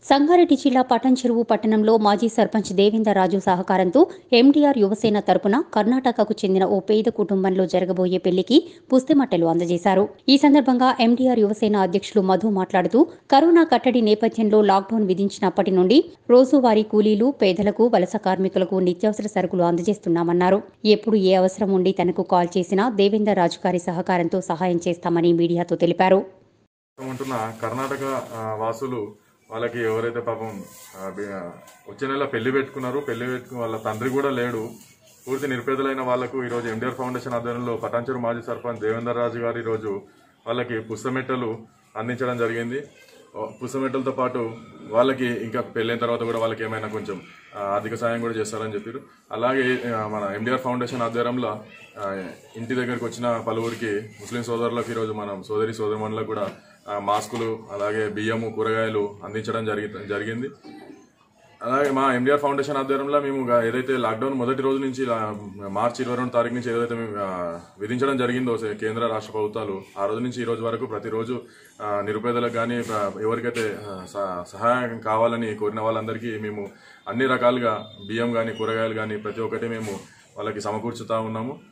సంగారెడ్డి జిల్లా పటన్ చెరువు పట్టణంలో మాజీ సర్పంచ్ దేవేందర్ రాజు సహకారంతో ఎంటీఆర్ యువసేన తరపున కర్ణాటకకు చెందిన ఓ పేద కుటుంబంలో జరగబోయే పెళ్లికి పుస్తెమట్టెలు అందజేశారు ఈ సందర్భంగా ఎంటీఆర్ యువసేన అధ్యక్షులు మధు మాట్లాడుతూ కరోనా కట్టడి నేపథ్యంలో లాక్డౌన్ విధించినప్పటి నుండి రోజువారీ కూలీలు పేదలకు వలస కార్మికులకు నిత్యావసర సరుకులు అందజేస్తున్నామన్నారు ఎప్పుడు ఏ అవసరం ఉండి తనకు కాల్ చేసినా దేవేందర్ రాజు గారి సహకారంతో సహాయం చేస్తామని మీడియాతో తెలిపారు ఉంటున్న కర్ణాటక ఆ, వాసులు వాళ్ళకి ఎవరైతే పాపం ఆ, బి- ఆ, వచ్చే నెల పెళ్లి పెట్టుకున్నారో పెళ్లి పెట్టుకుని వాళ్ళ తండ్రి కూడా లేడు పూర్తి నిరుపేదలైన వాళ్లకు ఈరోజు ఎండిఆర్ ఫౌండేషన్ ఆధ్వర్యంలో పటాన్చెరు మాజీ సర్పంచ్ దేవేందర్ రాజు గారు ఈరోజు వాళ్ళకి పుస్తమెట్టలు అందించడం జరిగింది ఓ, పుస్తమెట్టలతో పాటు వాళ్ళకి ఇంకా పెళ్ళైన తర్వాత కూడా వాళ్ళకి ఏమైనా కొంచెం ఆ, ఆర్థిక సాయం కూడా చేస్తారని చెప్పారు అలాగే ఆ, మన ఎండిఆర్ ఫౌండేషన్ ఆధ్వర్యంలో ఆ, ఇంటి దగ్గరికి వచ్చిన పలువురికి ముస్లిం సోదరులకు ఈరోజు మనం సోదరి సోదరుమణులకు కూడా ఆ, మాస్కులు అలాగే బియ్యము కూరగాయలు అందించడం జరిగి జరిగింది అలాగే మా ఎండిఆర్ ఫౌండేషన్ ఆధ్వర్యంలో మేము గా- ఏదైతే లాక్డౌన్ మొదటి రోజు నుంచి లా- మార్చి ఇరవై రెండు తారీఖు నుంచి ఏదైతే మేము ఆ, విధించడం జరిగిందో సే- కేంద్ర రాష్ట్ర ప్రభుత్వాలు ఆ రోజు నుంచి ఈ రోజు వరకు ప్రతిరోజు ఆ, నిరుపేదలకు కానీ ఎవరికైతే ఆ, సహ- సహాయం కావాలని కోరిన వాళ్ళందరికీ మేము అన్ని రకాలుగా బియ్యం కానీ కూరగాయలు కానీ ప్రతి ఒక్కటి మేము వాళ్ళకి సమకూర్చుతా ఉన్నాము